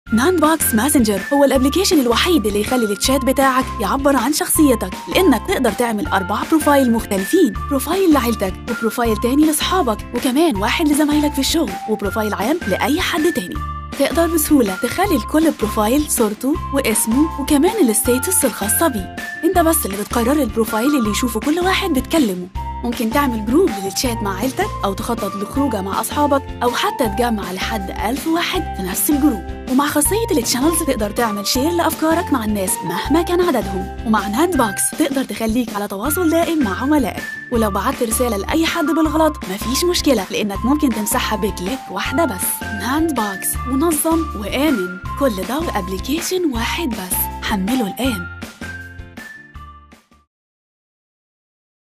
ناند بوكس ماسنجر هو الابليكيشن الوحيد اللي يخلي التشات بتاعك يعبر عن شخصيتك لانك تقدر تعمل اربع بروفايل مختلفين بروفايل لعيلتك وبروفايل تاني لاصحابك وكمان واحد لزمايلك في الشغل وبروفايل عام لاي حد تاني تقدر بسهولة تخلي لكل بروفايل صورته واسمه وكمان الستيتس الخاصة بيه انت بس اللي بتقرر البروفايل اللي يشوفه كل واحد بتكلمه ممكن تعمل جروب للتشات مع عيلتك أو تخطط لخروجة مع أصحابك أو حتى تجمع لحد ألف واحد في نفس الجروب ومع خاصية التشانلز تقدر تعمل شير لأفكارك مع الناس مهما كان عددهم ومع ناند بوكس تقدر تخليك على تواصل دائم مع عملائك ولو بعت رسالة لأي حد بالغلط مفيش مشكلة لأنك ممكن تمسحها بكليك واحدة بس ناند بوكس منظم وآمن كل ده بأبليكيشن واحد بس حمله الآن